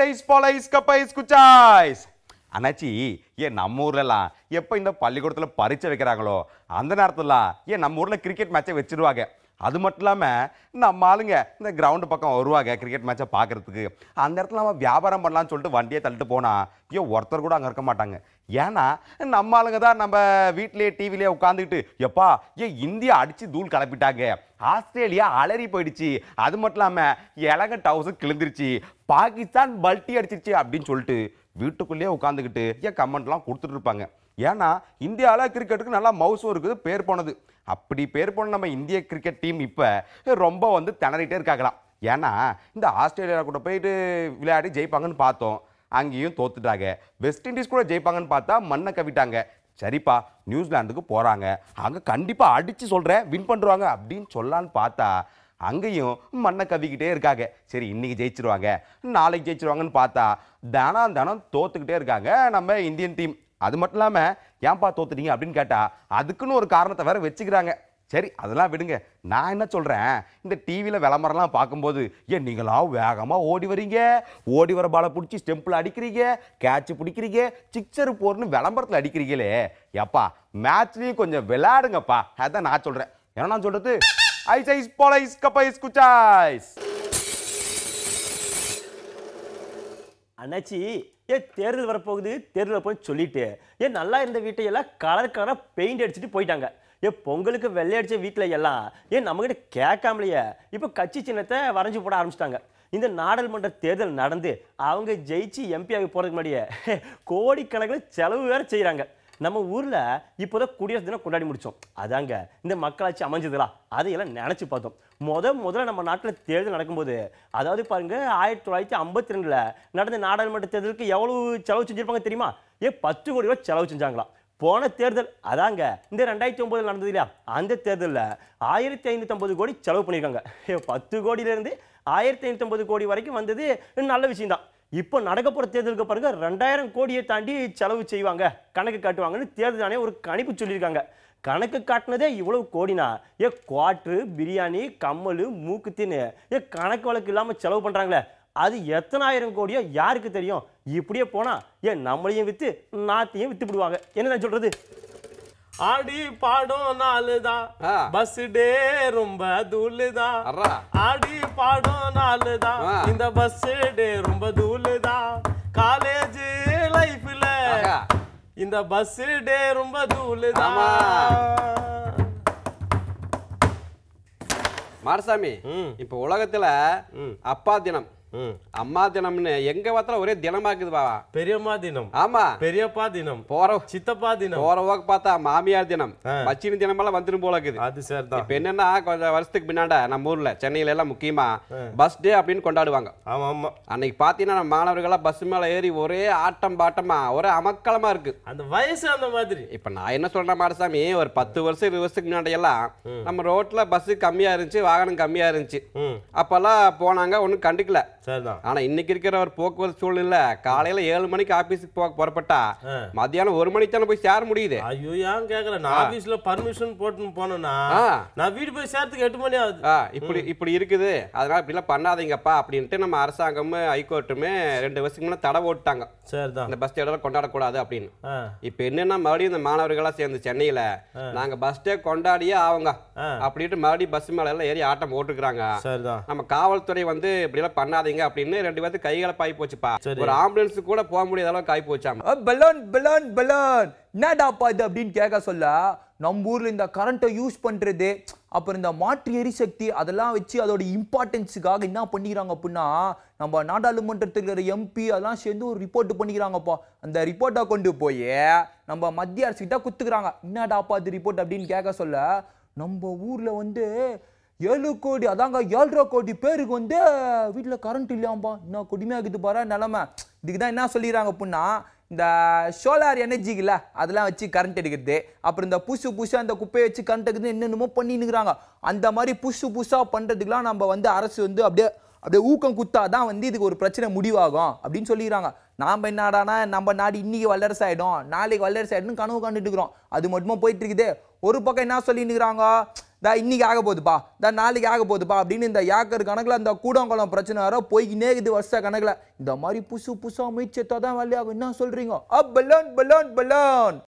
ஐசைஸ் பாலைஸ் கப்பைஸ் குச்சாய்ஸ் அண்ணாச்சி ஏன் நம்ம ஊர்லலாம் எப்போ இந்த பள்ளிக்கூடத்தில் பரீட்சை வைக்கிறாங்களோ அந்த நேரத்துலலாம் ஏன் நம்ம ஊரில் கிரிக்கெட் மேட்சை வச்சிருவாங்க அது மட்டும் இல்லாமல் நம்ம ஆளுங்க இந்த கிரவுண்டு பக்கம் வருவாங்க கிரிக்கெட் மேட்சை பார்க்கறதுக்கு அந்த இடத்துல நம்ம வியாபாரம் பண்ணலாம்னு சொல்லிட்டு வண்டியை தள்ளிட்டு போனால் ஐயோ ஒருத்தர் கூட அங்கே இருக்க மாட்டாங்க ஏன்னா நம்ம ஆளுங்க தான் நம்ம வீட்டிலேயே டிவிலேயே உட்காந்துக்கிட்டு எப்பா ஏன் இந்தியா அடித்து தூள் கிளப்பிட்டாங்க ஆஸ்திரேலியா அலறி போயிடுச்சு அது மட்டும் இல்லாமல் இலங்கை டவுசர் கிழிந்துருச்சு பாகிஸ்தான் பல்ட்டி அடிச்சிருச்சு அப்படின்னு சொல்லிட்டு வீட்டுக்குள்ளேயே உட்காந்துக்கிட்டு ஏன் கமெண்ட்லாம் கொடுத்துட்டு இருப்பாங்க ஏன்னா இந்தியாவில் கிரிக்கெட்டுக்கு நல்லா மவுசும் இருக்குது பேர் போனது அப்படி பேர் போன நம்ம இந்திய கிரிக்கெட் டீம் இப்போ ரொம்ப வந்து திணறிட்டே இருக்காங்களாம் ஏன்னா இந்த ஆஸ்திரேலியா கூட போயிட்டு விளையாடி ஜெயிப்பாங்கன்னு பார்த்தோம் அங்கேயும் தோத்துட்டாங்க வெஸ்ட் இண்டீஸ் கூட ஜெயிப்பாங்கன்னு பார்த்தா மண்ணை கவிட்டாங்க சரிப்பா நியூசிலாந்துக்கு போகிறாங்க அங்கே கண்டிப்பாக அடித்து சொல்கிறேன் வின் பண்ணுருவாங்க அப்படின்னு சொல்லலான்னு பார்த்தா அங்கேயும் மண்ணை கவிக்கிட்டே இருக்காங்க சரி இன்னைக்கு ஜெயிச்சிருவாங்க நாளைக்கு ஜெயிச்சிருவாங்கன்னு பார்த்தா தினம் தினம் தோத்துக்கிட்டே இருக்காங்க நம்ம இந்தியன் டீம் அது மட்டும் இல்லாமல் ஏன்பா தோத்துட்டீங்க அப்படின்னு கேட்டால் அதுக்குன்னு ஒரு காரணத்தை வேற வச்சுக்கிறாங்க சரி அதெல்லாம் விடுங்க நான் என்ன சொல்கிறேன் இந்த டிவியில் விளம்பரம்லாம் பார்க்கும்போது ஏன் நீங்களாம் வேகமாக ஓடி வரீங்க ஓடி வர பாலை பிடிச்சி ஸ்டெம்பில் அடிக்கிறீங்க கேட்ச் பிடிக்கிறீங்க சிக்ஸர் போர்னு விளம்பரத்தில் அடிக்கிறீங்களே எப்பா மேட்ச்லேயும் கொஞ்சம் விளையாடுங்கப்பா அதான் நான் சொல்கிறேன் ஏன்னா நான் சொல்கிறது ஐஸ் ஐஸ் போலைஸ் கப்பைஸ் குச்சாய்ஸ் அண்ணாச்சி ஏன் தேர்தல் வரப்போகுது தேர்தல் போய் சொல்லிட்டு ஏன் நல்லா இருந்த வீட்டையெல்லாம் கலர் கலராக பெயிண்ட் அடிச்சுட்டு போயிட்டாங்க ஏன் பொங்கலுக்கு வெள்ளை அடிச்ச வீட்டில் எல்லாம் ஏன் நம்மகிட்ட கேட்காமலையே இப்போ கட்சி சின்னத்தை வரைஞ்சு போட ஆரம்பிச்சிட்டாங்க இந்த நாடாளுமன்ற தேர்தல் நடந்து அவங்க ஜெயிச்சு எம்பி ஆகி போகிறதுக்கு முன்னாடியே கோடிக்கணக்கில் செலவு வேற செய்கிறாங்க நம்ம ஊரில் இப்போதான் குடியரசு தினம் கொண்டாடி முடித்தோம் அதாங்க இந்த மக்களாட்சி அமைஞ்சதுலாம் அதையெல்லாம் நினச்சி பார்த்தோம் முத முதல்ல நம்ம நாட்டில் தேர்தல் நடக்கும்போது அதாவது பாருங்க ஆயிரத்தி தொள்ளாயிரத்தி ஐம்பத்தி ரெண்டில் நடந்த நாடாளுமன்ற தேர்தலுக்கு எவ்வளவு செலவு செஞ்சிருப்பாங்க தெரியுமா ஏன் பத்து கோடி ரூபாய் செலவு செஞ்சாங்களாம் போன தேர்தல் அதாங்க இந்த ரெண்டாயிரத்தி ஒன்பதுல நடந்தது இல்லையா அந்த தேர்தலில் ஆயிரத்தி ஐநூற்றி ஐம்பது கோடி செலவு பண்ணியிருக்காங்க ஏ, பத்து கோடியிலேருந்து ஆயிரத்தி ஐநூற்றி ஐம்பது கோடி வரைக்கும் வந்தது நல்ல விஷயம்தான் இப்போ நடக்க போகிற தேர்தலுக்கு பாருங்க ரெண்டாயிரம் கோடியை தாண்டி செலவு செய்வாங்க கணக்கு காட்டுவாங்கன்னு தேர்தல் ஆணையம் ஒரு கணிப்பு சொல்லியிருக்காங்க கணக்கு காட்டினதே இவ்வளவு கோடினா ஏ குவாட்ரு பிரியாணி கம்மல் மூக்குத்தின்னு ஏ கணக்கு வழக்கு இல்லாமல் செலவு பண்ணுறாங்களே அது எத்தனாயிரம் கோடியோ யாருக்கு தெரியும் இப்படியே போனா ஏன் நம்மளையும் விற்று நாத்தையும் விற்று விடுவாங்க என்ன நான் சொல்றது ஆடி பாடும் நாளுதான் ஆ. பஸ் டே ரொம்ப தூளுதான் அர்ரா. ஆடி பாடும் நாளுதான் ஆ. இந்த பஸ் டே ரொம்ப தூளுதான் காலேஜ் லைஃப்ல ஆஹா. இந்த பஸ் டே ரொம்ப தூளுதான் ஆமா. மாரசாமி ம். இப்ப உலகத்துல அப்பா தினம் ம். அம்மா தினம்னு எங்க பார்த்தாலும் ஒரே தினமா இருக்குது பாவா பெரியம்மா தினம் ஆமா பெரியப்பா தினம் போற சித்தப்பா தினம் போற போக்கு பார்த்தா மாமியார் தினம் ஆ. மச்சினி தினம் எல்லாம் வந்துரும் போல இருக்குது அது சரிதான் இப்ப என்னன்னா கொஞ்சம் வருஷத்துக்கு பின்னாண்ட நம்ம ஊர்ல சென்னையில எல்லாம் முக்கியமா பஸ் டே அப்படின்னு கொண்டாடுவாங்க ஆமா ஆமா அன்னைக்கு பாத்தீங்கன்னா நம்ம மாணவர்கள்லாம் பஸ் மேல ஏறி ஒரே ஆட்டம் பாட்டமா ஒரே அமக்களமா இருக்கு அந்த வயசு அந்த மாதிரி இப்ப நான் என்ன சொல்றேன் மாரசாமி ஒரு பத்து வருஷம் இருபது வருஷத்துக்கு முன்னாடி எல்லாம் நம்ம ரோட்ல பஸ் கம்மியா இருந்துச்சு வாகனம் கம்மியா இருந்துச்சு ம் அப்பெல்லாம் போனாங்க ஒன்றும் கண்டுக்கல சரிதான் ஆனா இன்னைக்கு இருக்கிற ஒரு போக்குவரத்து சூழ்நிலை காலையில ஏழு மணிக்கு ஆபீஸுக்கு போக புறப்பட்டா ஆ. மத்தியானம் ஒரு மணிக்கு தானே போய் சேர முடியுது ஐயோ ஏன் கேக்குற நான் ஆபீஸ்ல பர்மிஷன் போட்டுன்னு போனேன்னா ஆ. நான் வீடு போய் சேர்த்துக்கு எட்டு மணி ஆகுது ஆ, இப்படி இப்படி இருக்குது அதனால இப்படிலாம் பண்ணாதீங்கப்பா அப்படின்ட்டு நம்ம அரசாங்கமும் ஹைகோர்ட்டுமே ரெண்டு வருஷத்துக்கு முன்னாடி தடை போட்டுட்டாங்க சரிதான் இந்த பஸ் ஸ்டேடெல்லாம் கொண்டாடக்கூடாது அப்படின்னு ஆ இப்போ என்னன்னா மறுபடியும் இந்த மாணவர்களாக சேர்ந்து சென்னையில நாங்க பஸ் டே கொண்டாடியே ஆவுங்க ஆ. அப்படின்ட்டு மறுபடியும் பஸ் மேல எல்லாம் ஏறி ஆட்டம் போட்டுக்கிறாங்க சரிதான் நம்ம காவல்துறை வந்து இப்படிலாம் பண்ணாதீங்க அப்படின்னு ரெண்டு பேர்த்து கைகளை பாய் போச்சுப்பா சரி. ஒரு ஆம்புலன்ஸ் கூட போக முடியாத அளவுக்கு ஆகி போச்சாம பலூன் பலூன் பலூன் என்னடாப்பா இது அப்படின்னு கேட்க சொல்ல நம்ம ஊர்ல இந்த கரண்ட்டை யூஸ் பண்றது அப்புறம் இந்த மாற்று எரிசக்தி அதெல்லாம் வச்சு அதோட இம்பார்ட்டன்ஸுக்காக என்ன பண்ணிக்கிறாங்க அப்படின்னா நம்ம நாடாளுமன்றத்தில் இருக்கிற எம்பி அதெல்லாம் சேர்ந்து ஒரு ரிப்போர்ட் பண்ணிக்கிறாங்கப்பா அந்த ரிப்போர்ட்டை கொண்டு போய் நம்ம மத்திய அரசு கிட்ட குத்துக்கிறாங்க என்னடாப்பா இது ரிப்போர்ட் அப்படின்னு கேட்க சொல்ல நம்ம ஊர்ல வந்து ஏழு கோடி அதாங்க ஏழரை கோடி பேருக்கு வந்து வீட்டில் கரண்ட் இல்லையாம்பா இன்னும் கொடுமையாக இருக்குது பாரு நிலமை இதுக்கு தான் என்ன சொல்லிடுறாங்க அப்படின்னா இந்த சோலார் எனர்ஜிக்குல அதெல்லாம் வச்சு கரண்ட் எடுக்கிறது அப்புறம் இந்த புதுசு புதுசாக அந்த குப்பையை வச்சு கரண்ட் எடுக்கிறது என்னென்னமோ பண்ணினுக்குறாங்க அந்த மாதிரி புதுசு புதுசாக பண்ணுறதுக்குலாம் நம்ம வந்து அரசு வந்து அப்படியே அப்படியே ஊக்கம் குத்தா தான் வந்து இதுக்கு ஒரு பிரச்சனை முடிவாகும் அப்படின்னு சொல்லிக்கிறாங்க நாம் என்னடானா நம்ம நாடு இன்னைக்கு வல்லரசு ஆயிடும் நாளைக்கு வல்லரசு ஆயிடும்னு கனவு கண்டுட்டு இருக்கிறோம் அது மட்டுமா போயிட்டு இருக்குது ஒரு பக்கம் என்ன சொல்லினுக்கிறாங்க தா இன்னைக்கு ஆக போகுதுப்பா தா நாளைக்கு ஆக போகுதுப்பா அப்படின்னு இந்த ஏக்கர் கணக்குல இந்த கூடங்குளம் பிரச்சனை வர போய்க்கினே இருக்குது வருஷ கணக்குல இந்த மாதிரி புதுசு புதுசா முயற்சியத்தை தான் வேலையாகும் என்ன சொல்றீங்க அ பலூன் பலூன் பலூன்